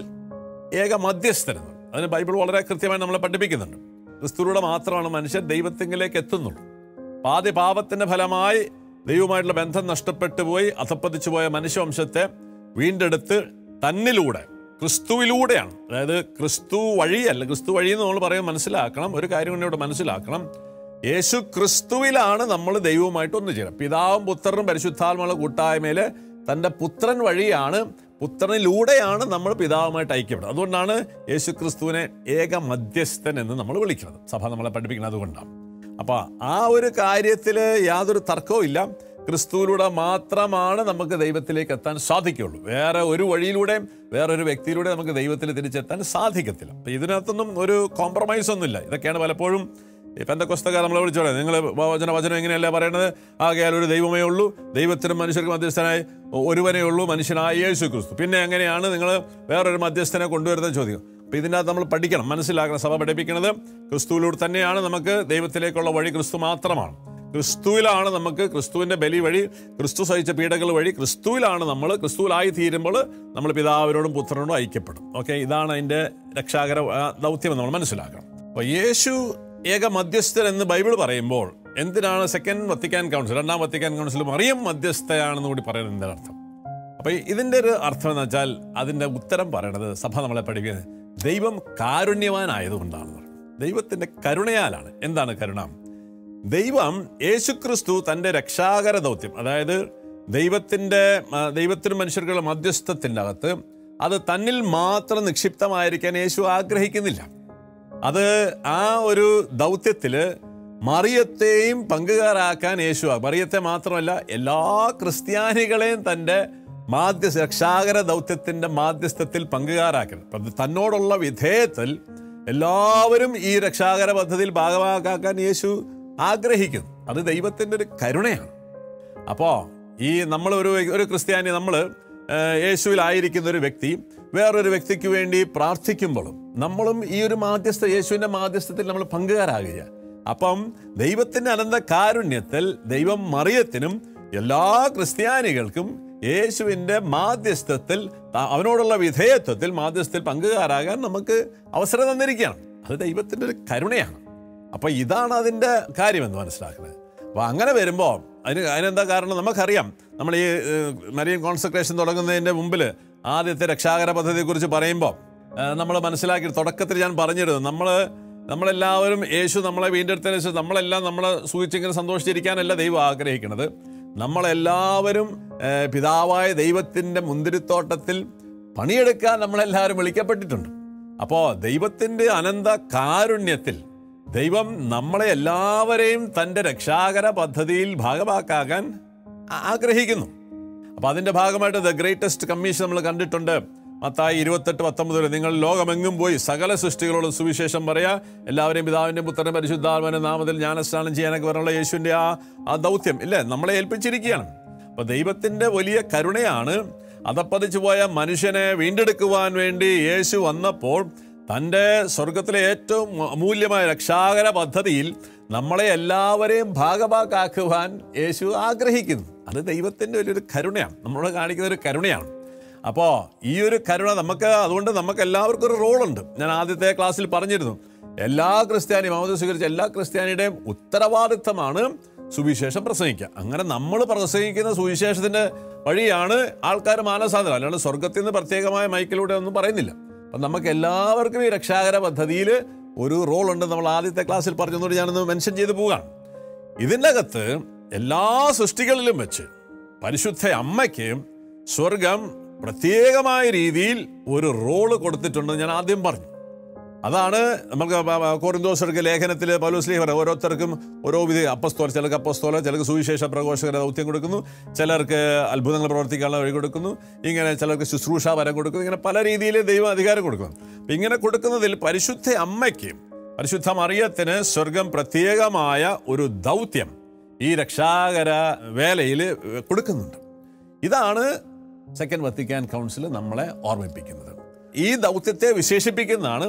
ഏക മധ്യസ്ഥനെന്ന് അതിന് ബൈബിൾ വളരെ കൃത്യമായി നമ്മളെ പഠിപ്പിക്കുന്നുണ്ട് ക്രിസ്തുവിലൂടെ മാത്രമാണ് മനുഷ്യൻ ദൈവത്തിങ്കിലേക്ക് എത്തുന്നുള്ളൂ അപ്പൊ ആദ്യ പാപത്തിന്റെ ഫലമായി ദൈവവുമായിട്ടുള്ള ബന്ധം നഷ്ടപ്പെട്ടു പോയി അധപ്പതിച്ചു പോയ മനുഷ്യവംശത്തെ വീണ്ടെടുത്ത് തന്നിലൂടെ ക്രിസ്തുവിലൂടെയാണ് അതായത് ക്രിസ്തു വഴിയല്ല ക്രിസ്തു വഴി എന്ന് നമ്മൾ പറയുന്നത് മനസ്സിലാക്കണം ഒരു കാര്യം കൂടി ഇവിടെ മനസ്സിലാക്കണം യേശു ക്രിസ്തുവിലാണ് നമ്മൾ ദൈവവുമായിട്ട് ഒന്നു ചേരുക പിതാവും പുത്രനും പരിശുദ്ധാത്മയുള്ള കൂട്ടായ്മയിൽ തൻ്റെ പുത്രൻ വഴിയാണ് പുത്രനിലൂടെയാണ് നമ്മൾ പിതാവുമായിട്ട് ഐക്യപ്പെടുന്നത് അതുകൊണ്ടാണ് യേശു ക്രിസ്തുവിനെ ഏക മധ്യസ്ഥൻ എന്ന് നമ്മൾ വിളിക്കുന്നത് സഭ നമ്മളെ പഠിപ്പിക്കുന്നത് അതുകൊണ്ടാണ് അപ്പോൾ ആ ഒരു കാര്യത്തിൽ യാതൊരു തർക്കവും ഇല്ല ക്രിസ്തുവിലൂടെ മാത്രമാണ് നമുക്ക് ദൈവത്തിലേക്ക് എത്താൻ സാധിക്കുള്ളൂ വേറെ ഒരു വഴിയിലൂടെയും വേറൊരു വ്യക്തിയിലൂടെ നമുക്ക് ദൈവത്തിൽ തിരിച്ചെത്താൻ സാധിക്കത്തില്ല അപ്പം ഇതിനകത്തൊന്നും ഒരു കോംപ്രമൈസ് ഒന്നുമില്ല ഇതൊക്കെയാണ് പലപ്പോഴും ഈ പെന്തക്കൊസ്തക്കാർ നമ്മളെ വിളിച്ചു പറയാം നിങ്ങൾ വചന വചനം എങ്ങനെയല്ല പറയണത് ആകയാൽ ഒരു ദൈവമേ ഉള്ളൂ ദൈവത്തിനും മനുഷ്യർക്കും മധ്യസ്ഥനായി ഒരുവനേ ഉള്ളൂ മനുഷ്യനായ യേശു ക്രിസ്തു പിന്നെ എങ്ങനെയാണ് നിങ്ങൾ വേറൊരു മധ്യസ്ഥനെ കൊണ്ടുവരുന്നത് ചോദിക്കും അപ്പം ഇതിനകത്ത് നമ്മൾ പഠിക്കണം മനസ്സിലാക്കണം സഭ പഠിപ്പിക്കുന്നത് ക്രിസ്തുവിലൂടെ തന്നെയാണ് നമുക്ക് ദൈവത്തിലേക്കുള്ള വഴി ക്രിസ്തു മാത്രമാണ് ക്രിസ്തുവിലാണ് നമുക്ക് ക്രിസ്തുവിൻ്റെ ബലി വഴി ക്രിസ്തു സഹിച്ച പീഡകൾ വഴി ക്രിസ്തുവിലാണ് നമ്മൾ ക്രിസ്തുവിലായി തീരുമ്പോൾ നമ്മൾ പിതാവിനോടും പുത്രനോടും ഐക്യപ്പെടും ഓക്കെ ഇതാണ് അതിൻ്റെ രക്ഷാകര ആ, ദൗത്യം നമ്മൾ മനസ്സിലാക്കണം അപ്പോൾ യേശു ഏക മധ്യസ്ഥൻ എന്ന് ബൈബിൾ പറയുമ്പോൾ എന്തിനാണ് സെക്കൻഡ് വത്തിക്കാൻ കൗൺസിൽ രണ്ടാം വത്തിക്കാൻ കൗൺസിൽ മറിയം മധ്യസ്ഥയാണെന്ന് കൂടി പറയുന്നത് എന്താണ് അർത്ഥം അപ്പൊ ഇതിന്റെ ഒരു അർത്ഥം എന്ന് വെച്ചാൽ അതിന്റെ ഉത്തരം പറയണത് സഭ നമ്മളെ പഠിക്കുന്നത് ദൈവം കാരുണ്യവാനായതുകൊണ്ടാണ് ദൈവത്തിന്റെ കരുണയാലാണ് എന്താണ് കരുണ ദൈവം യേശുക്രിസ്തു തന്റെ രക്ഷാകര ദൗത്യം അതായത് ദൈവത്തിന്റെ ആ, ദൈവത്തിനും മനുഷ്യർക്കുള്ള മധ്യസ്ഥത്തിൻ്റെ അകത്ത് അത് തന്നിൽ മാത്രം നിക്ഷിപ്തമായിരിക്കാൻ യേശു ആഗ്രഹിക്കുന്നില്ല അത് ആ ഒരു ദൗത്യത്തിൽ മറിയത്തെയും പങ്കുകാരാക്കാൻ യേശു മറിയത്തെ മാത്രമല്ല എല്ലാ ക്രിസ്ത്യാനികളെയും തൻ്റെ മാധ്യ രക്ഷാകര ദൗത്യത്തിൻ്റെ മാധ്യസ്ഥത്തിൽ പങ്കുകാരാക്കണം അപ്പം തന്നോടുള്ള വിധേയത്തിൽ എല്ലാവരും ഈ രക്ഷാകര പദ്ധതിയിൽ ഭാഗമാക്കാൻ യേശു ആഗ്രഹിക്കുന്നു അത് ദൈവത്തിൻ്റെ ഒരു കരുണയാണ് അപ്പോൾ ഈ നമ്മൾ ഒരു ഒരു ക്രിസ്ത്യാനി നമ്മൾ യേശുവിലായിരിക്കുന്ന ഒരു വ്യക്തി വേറൊരു വ്യക്തിക്ക് വേണ്ടി പ്രാർത്ഥിക്കുമ്പോഴും നമ്മളും ഈ ഒരു മാധ്യസ്ഥ യേശുവിൻ്റെ മാധ്യസ്ഥത്തിൽ നമ്മൾ പങ്കുകാരാകുക അപ്പം ദൈവത്തിൻ്റെ അനന്ത കാരുണ്യത്തിൽ ദൈവം മറിയത്തിനും എല്ലാ ക്രിസ്ത്യാനികൾക്കും യേശുവിൻ്റെ മാധ്യസ്ഥത്തിൽ ത- അവനോടുള്ള വിധേയത്വത്തിൽ മാധ്യസ്ഥത്തിൽ പങ്കുകാരാകാൻ നമുക്ക് അവസരം തന്നിരിക്കുകയാണ് അത് ദൈവത്തിൻ്റെ ഒരു കരുണയാണ് അപ്പോൾ ഇതാണ് അതിൻ്റെ കാര്യമെന്ന് മനസ്സിലാക്കുന്നത് അപ്പോൾ അങ്ങനെ വരുമ്പോൾ അതിന് അതിനെന്താ കാരണം നമുക്കറിയാം നമ്മൾ ഈ മരിയൻ കോൺസെൻട്രേഷൻ തുടങ്ങുന്നതിൻ്റെ മുമ്പിൽ ആദ്യത്തെ രക്ഷാകര പദ്ധതിയെക്കുറിച്ച് പറയുമ്പോൾ നമ്മൾ മനസ്സിലാക്കി തുടക്കത്തിൽ ഞാൻ പറഞ്ഞിരുന്നു നമ്മൾ നമ്മളെല്ലാവരും യേശു നമ്മളെ വീണ്ടെടുത്തതിന് ശേഷം നമ്മളെല്ലാം നമ്മളെ സൂചിച്ചിങ്ങനെ സന്തോഷിച്ചിരിക്കാനല്ല ദൈവം ആഗ്രഹിക്കുന്നത് നമ്മളെല്ലാവരും ഏഹ്, പിതാവായ ദൈവത്തിൻ്റെ മുന്തിരിത്തോട്ടത്തിൽ പണിയെടുക്കാൻ നമ്മളെല്ലാവരും വിളിക്കപ്പെട്ടിട്ടുണ്ട് അപ്പോൾ ദൈവത്തിൻ്റെ അനന്ത കാരുണ്യത്തിൽ ദൈവം നമ്മളെ എല്ലാവരെയും തൻ്റെ രക്ഷാകര പദ്ധതിയിൽ ഭാഗമാക്കാൻ ആ- ആഗ്രഹിക്കുന്നു അപ്പോൾ അതിൻ്റെ ഭാഗമായിട്ട് ദ ഗ്രേറ്റസ്റ്റ് കമ്മീഷൻ നമ്മൾ കണ്ടിട്ടുണ്ട് മത്തായി ഇരുപത്തെട്ട് പത്തൊമ്പതിൽ നിങ്ങൾ ലോകമെങ്ങും പോയി സകല സൃഷ്ടികളോടും സുവിശേഷം പറയാ എല്ലാവരെയും പിതാവിൻ്റെയും പുത്രനും പരിശുദ്ധാത്മന്റെ നാമത്തിൽ ജ്ഞാനസ്നാനം ചെയ്യാനൊക്കെ പറഞ്ഞുള്ള യേശുവിൻ്റെ ആ ആ ദൗത്യം ഇല്ലേ നമ്മളെ ഏൽപ്പിച്ചിരിക്കുകയാണ് അപ്പോൾ ദൈവത്തിൻ്റെ വലിയ കരുണയാണ് അതപ്പതിച്ചു പോയ മനുഷ്യനെ വീണ്ടെടുക്കുവാൻ വേണ്ടി യേശു വന്നപ്പോൾ തൻ്റെ സ്വർഗത്തിലെ ഏറ്റവും അമൂല്യമായ രക്ഷാകര പദ്ധതിയിൽ നമ്മളെ എല്ലാവരെയും ഭാഗഭാക്കാക്കുവാൻ യേശു ആഗ്രഹിക്കുന്നു അത് ദൈവത്തിൻ്റെ വലിയൊരു കരുണയാണ് നമ്മളോട് കാണിക്കുന്ന ഒരു കരുണയാണ് അപ്പോൾ ഈ ഒരു കരുണ നമുക്ക് അതുകൊണ്ട് നമുക്ക് എല്ലാവർക്കും ഒരു റോളുണ്ട് ഞാൻ ആദ്യത്തെ ക്ലാസ്സിൽ പറഞ്ഞിരുന്നു എല്ലാ ക്രിസ്ത്യാനിയും മമത സ്വീകരിച്ച എല്ലാ ക്രിസ്ത്യാനിയുടെയും ഉത്തരവാദിത്തമാണ് സുവിശേഷം പ്രസംഗിക്കുക അങ്ങനെ നമ്മൾ പ്രസംഗിക്കുന്ന സുവിശേഷത്തിന്റെ വഴിയാണ് ആൾക്കാർ മാനസാന്തരം അല്ലാണ്ട് സ്വർഗത്തിൽ നിന്ന് പ്രത്യേകമായ മൈക്കിലൂടെ ഒന്നും പറയുന്നില്ല അപ്പം നമുക്ക് എല്ലാവർക്കും ഈ രക്ഷാകര പദ്ധതിയിൽ ഒരു റോൾ ഉണ്ട് നമ്മൾ ആദ്യത്തെ ക്ലാസ്സിൽ പറഞ്ഞതുകൊണ്ട് ഞാനൊന്ന് മെൻഷൻ ചെയ്തു പോവുകയാണ് ഇതിൻ്റെ അകത്ത് എല്ലാ സൃഷ്ടികളിലും വെച്ച് പരിശുദ്ധ അമ്മയ്ക്ക് സ്വർഗം പ്രത്യേകമായ രീതിയിൽ ഒരു റോള് കൊടുത്തിട്ടുണ്ടെന്ന് ഞാൻ ആദ്യം പറഞ്ഞു അതാണ് നമുക്ക് കോറിന്തോസർക്ക് ലേഖനത്തിൽ പൗലോസ്ലീഹ പറയും ഓരോരുത്തർക്കും ഓരോ വിധി അപ്പസ്തോല ചിലർക്ക് അപ്പസ്തോല ചിലർക്ക് സുവിശേഷ പ്രഘോഷകര ദൗത്യം കൊടുക്കുന്നു ചിലർക്ക് അത്ഭുതങ്ങൾ പ്രവർത്തിക്കാനുള്ള വഴി കൊടുക്കുന്നു ഇങ്ങനെ ചിലർക്ക് ശുശ്രൂഷ വരം കൊടുക്കുന്നു ഇങ്ങനെ പല രീതിയിൽ ദൈവം അധികാരം കൊടുക്കുന്നു അപ്പം ഇങ്ങനെ കൊടുക്കുന്നതിൽ പരിശുദ്ധ അമ്മയ്ക്ക് പരിശുദ്ധ മറിയത്തിന് സ്വർഗം പ്രത്യേകമായ ഒരു ദൗത്യം ഈ രക്ഷാകര വേലയിൽ കൊടുക്കുന്നുണ്ട് ഇതാണ് സെക്കൻഡ് വത്തിക്കാൻ കൗൺസിൽ നമ്മളെ ഓർമ്മിപ്പിക്കുന്നത് ഈ ദൗത്യത്തെ വിശേഷിപ്പിക്കുന്നതാണ്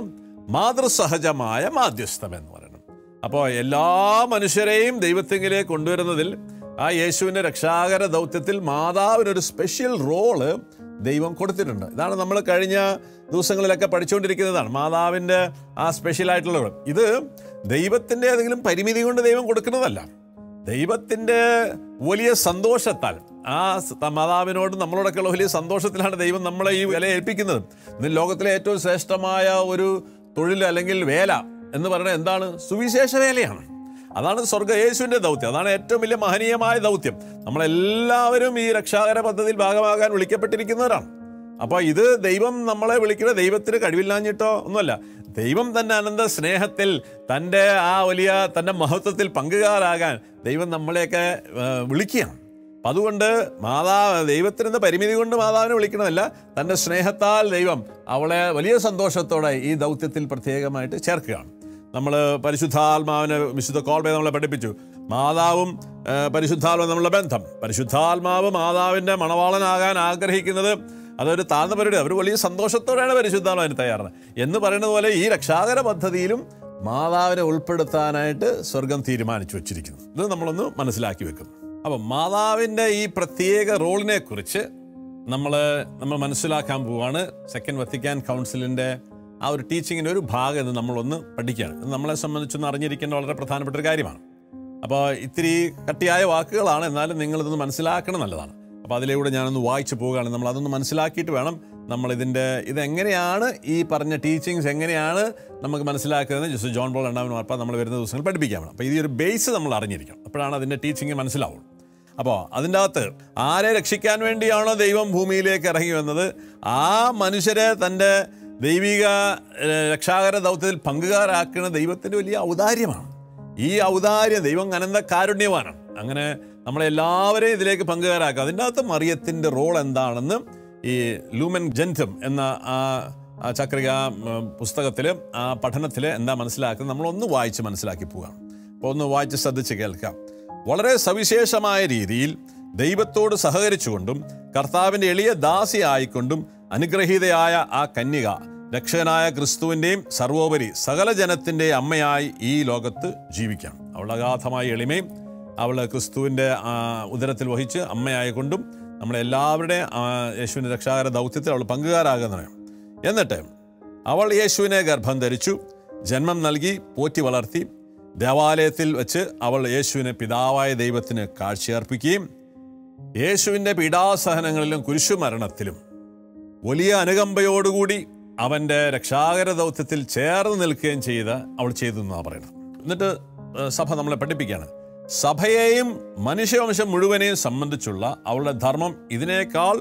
മാതൃസഹജമായ മാധ്യസ്ഥം എന്ന് പറയുന്നത് അപ്പോൾ എല്ലാ മനുഷ്യരെയും ദൈവത്തെങ്കിലേക്ക് കൊണ്ടുവരുന്നതിൽ ആ യേശുവിൻ്റെ രക്ഷാകര ദൗത്യത്തിൽ മാതാവിനൊരു സ്പെഷ്യൽ റോള് ദൈവം കൊടുത്തിട്ടുണ്ട് ഇതാണ് നമ്മൾ കഴിഞ്ഞ ദിവസങ്ങളിലൊക്കെ പഠിച്ചുകൊണ്ടിരിക്കുന്നതാണ് മാതാവിൻ്റെ ആ സ്പെഷ്യൽ ആയിട്ടുള്ള role. ഇത് ദൈവത്തിൻ്റെ ഏതെങ്കിലും പരിമിതി കൊണ്ട് ദൈവം കൊടുക്കുന്നതല്ല ദൈവത്തിൻ്റെ വലിയ സന്തോഷത്താൽ ആ സ- മാതാവിനോട് നമ്മളോടൊക്കെയുള്ള വലിയ സന്തോഷത്തിലാണ് ദൈവം നമ്മളെ ഈ വില ഏൽപ്പിക്കുന്നത് ഇന്ന് ലോകത്തിലെ ഏറ്റവും ശ്രേഷ്ഠമായ ഒരു തൊഴിൽ അല്ലെങ്കിൽ വേല എന്ന് പറയുന്നത് എന്താണ് സുവിശേഷ വേലയാണ് അതാണ് സ്വർഗ യേശുവിൻ്റെ ദൗത്യം അതാണ് ഏറ്റവും വലിയ മഹനീയമായ ദൗത്യം നമ്മളെല്ലാവരും ഈ രക്ഷാകര പദ്ധതിയിൽ ഭാഗമാകാൻ വിളിക്കപ്പെട്ടിരിക്കുന്നവരാണ് അപ്പോൾ ഇത് ദൈവം നമ്മളെ വിളിക്കുന്ന ദൈവത്തിന് കഴിവില്ലാഞ്ഞിട്ടോ ഒന്നുമല്ല ദൈവം തന്നെ അനന്ത സ്നേഹത്തിൽ തൻ്റെ ആ വലിയ തൻ്റെ മഹത്വത്തിൽ പങ്കുകാരാകാൻ ദൈവം നമ്മളെയൊക്കെ ആ, വിളിക്കുകയാണ് അപ്പം അതുകൊണ്ട് മാതാവ് ദൈവത്തിനെന്ന പരിമിതി കൊണ്ട് മാതാവിനെ വിളിക്കണമല്ല തൻ്റെ സ്നേഹത്താൽ ദൈവം അവളെ വലിയ സന്തോഷത്തോടെ ഈ ദൗത്യത്തിൽ പ്രത്യേകമായിട്ട് ചേർക്കുകയാണ് നമ്മൾ പരിശുദ്ധാത്മാവിനെ വിശുദ്ധ കോൾബെ നമ്മളെ പഠിപ്പിച്ചു മാതാവും ആ, പരിശുദ്ധാത്മാവും തമ്മിലുള്ള ബന്ധം പരിശുദ്ധാത്മാവ് മാതാവിൻ്റെ മണവാളനാകാൻ ആഗ്രഹിക്കുന്നത് അതൊരു താഴ്ന്ന പരിപാടി അവർ വലിയ സന്തോഷത്തോടെയാണ് പരിശുദ്ധാത്മാവിന് തയ്യാറാണ് എന്ന് പറയുന്നത് പോലെ ഈ രക്ഷാകര പദ്ധതിയിലും മാതാവിനെ ഉൾപ്പെടുത്താനായിട്ട് സ്വർഗം തീരുമാനിച്ചു വച്ചിരിക്കുന്നു ഇത് നമ്മളൊന്ന് മനസ്സിലാക്കി വെക്കുന്നു അപ്പം മാതാവിൻ്റെ ഈ പ്രത്യേക റോളിനെ കുറിച്ച് നമ്മൾ നമ്മൾ മനസ്സിലാക്കാൻ പോവാണ് സെക്കൻഡ് വത്തിക്കാൻ കൗൺസിലിൻ്റെ ആ ഒരു ടീച്ചിങ്ങിൻ്റെ ഒരു ഭാഗം എന്ന് നമ്മളൊന്ന് പഠിക്കുകയാണ് ഇത് നമ്മളെ സംബന്ധിച്ചൊന്ന് അറിഞ്ഞിരിക്കേണ്ട വളരെ പ്രധാനപ്പെട്ട ഒരു കാര്യമാണ് അപ്പോൾ ഇത്തിരി കട്ടിയായ വാക്കുകളാണ് എന്നാലും നിങ്ങളിതൊന്ന് മനസ്സിലാക്കണം നല്ലതാണ് അപ്പോൾ അതിലൂടെ ഞാനൊന്ന് വായിച്ചു പോവുകയാണ് നമ്മൾ അതൊന്ന് മനസ്സിലാക്കിയിട്ട് വേണം നമ്മൾ ഇതിൻ്റെ ഇതെങ്ങനെയാണ് ഈ പറഞ്ഞ ടീച്ചിങ്സ് എങ്ങനെയാണ് നമുക്ക് മനസ്സിലാക്കുന്നത് ജസ്റ്റ് ജോൺ ബോൾ രണ്ടാമൻ മാർപ്പ നമ്മൾ വരുന്ന ദിവസങ്ങൾ പഠിപ്പിക്കാൻ വേണം അപ്പോൾ ഈ ഒരു ബേസ് നമ്മൾ അറിഞ്ഞിരിക്കണം അപ്പോഴാണ് അതിൻ്റെ ടീച്ചിങ് മനസ്സിലാവുള്ളൂ അപ്പോൾ അതിൻ്റെ അകത്ത് ആരെ രക്ഷിക്കാൻ വേണ്ടിയാണോ ദൈവം ഭൂമിയിലേക്ക് ഇറങ്ങി വന്നത് ആ മനുഷ്യരെ തൻ്റെ ദൈവിക ഏഹ്, രക്ഷാകര ദൗത്യത്തിൽ പങ്കുകാരാക്കുന്ന ദൈവത്തിൻ്റെ വലിയ ഔദാര്യമാണ് ഈ ഔദാര്യം ദൈവം അനന്ത കാരുണ്യവാനാണ് അങ്ങനെ നമ്മളെല്ലാവരെയും ഇതിലേക്ക് പങ്കുകാരാക്കുക അതിൻ്റെ അകത്ത് മറിയത്തിൻ്റെ റോൾ എന്താണെന്ന് ഈ ലൂമൻ ജൻറ്റം എന്ന ആ ആ ചക്രിക പുസ്തകത്തിൽ ആ പഠനത്തിൽ എന്താ മനസ്സിലാക്കുന്നത് നമ്മളൊന്ന് വായിച്ച് മനസ്സിലാക്കി പോവുകയാണ് അപ്പോൾ ഒന്ന് വായിച്ച് ശ്രദ്ധിച്ച് കേൾക്കാം വളരെ സവിശേഷമായ രീതിയിൽ ദൈവത്തോട് സഹകരിച്ചുകൊണ്ടും കർത്താവിൻ്റെ എളിയ ദാസിയായിക്കൊണ്ടും അനുഗ്രഹീതയായ ആ കന്യക രക്ഷകനായ ക്രിസ്തുവിൻ്റെയും സർവോപരി സകല ജനത്തിൻ്റെ അമ്മയായി ഈ ലോകത്ത് ജീവിക്കാം അവളുടെ അഗാധമായ എളിമയും അവൾ ക്രിസ്തുവിൻ്റെ ആ, ഉദരത്തിൽ വഹിച്ച് അമ്മയായിക്കൊണ്ടും നമ്മളെല്ലാവരുടെയും ആ, യേശുവിൻ്റെ രക്ഷാകര ദൗത്യത്തിൽ അവൾ പങ്കുകാരാകുന്നതാണ് എന്നിട്ട് അവൾ യേശുവിനെ ഗർഭം ധരിച്ചു ജന്മം നൽകി പോറ്റി വളർത്തി ദേവാലയത്തിൽ വെച്ച് അവൾ യേശുവിനെ പിതാവായ ദൈവത്തിന് കാഴ്ചയർപ്പിക്കുകയും യേശുവിൻ്റെ പീഡാസഹനങ്ങളിലും കുരിശുമരണത്തിലും വലിയ അനുകമ്പയോടുകൂടി അവൻ്റെ രക്ഷാകര ദൗത്യത്തിൽ ചേർന്ന് നിൽക്കുകയും ചെയ്ത് അവൾ ചെയ്തു എന്നാണ് പറയുന്നത് എന്നിട്ട് ഏഹ്, സഭ നമ്മളെ പഠിപ്പിക്കുകയാണ് സഭയെയും മനുഷ്യവംശം മുഴുവനെയും സംബന്ധിച്ചുള്ള അവളുടെ ധർമ്മം ഇതിനേക്കാൾ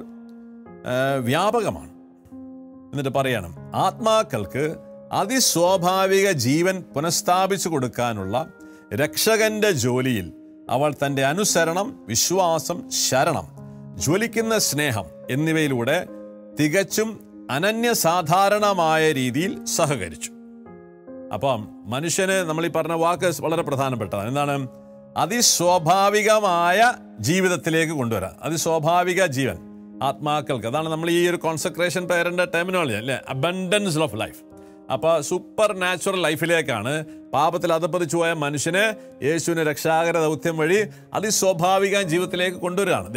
ഏഹ്, വ്യാപകമാണ് എന്നിട്ട് പറയണം ആത്മാക്കൾക്ക് അതിസ്വാഭാവിക ജീവൻ പുനഃസ്ഥാപിച്ചു കൊടുക്കാനുള്ള രക്ഷകന്റെ ജോലിയിൽ അവൾ തൻ്റെ അനുസരണം വിശ്വാസം ശരണം ജ്വലിക്കുന്ന സ്നേഹം എന്നിവയിലൂടെ തികച്ചും അനന്യസാധാരണമായ രീതിയിൽ സഹകരിച്ചു അപ്പം മനുഷ്യന് നമ്മൾ ഈ പറഞ്ഞ വാക്ക് വളരെ പ്രധാനപ്പെട്ടതാണ് എന്താണ് അതിസ്വാഭാവികമായ ജീവിതത്തിലേക്ക് കൊണ്ടുവരാം അതിസ്വാഭാവിക ജീവൻ ആത്മാക്കൾക്ക് അതാണ് നമ്മൾ ഈ ഒരു കോൺസെൻട്രേഷൻ പേരൻ്റെ ടെർമിനോളജി അല്ലേ അബൻഡൻസ് ഓഫ് ലൈഫ് അപ്പോൾ സൂപ്പർ നാച്ചുറൽ ലൈഫിലേക്കാണ് പാപത്തിൽ അതപ്പതിച്ചു പോയ മനുഷ്യനെ യേശുവിന് രക്ഷാകര ദൗത്യം വഴി അതിസ്വാഭാവിക ജീവിതത്തിലേക്ക് കൊണ്ടുവരികയാണ് ദൈവം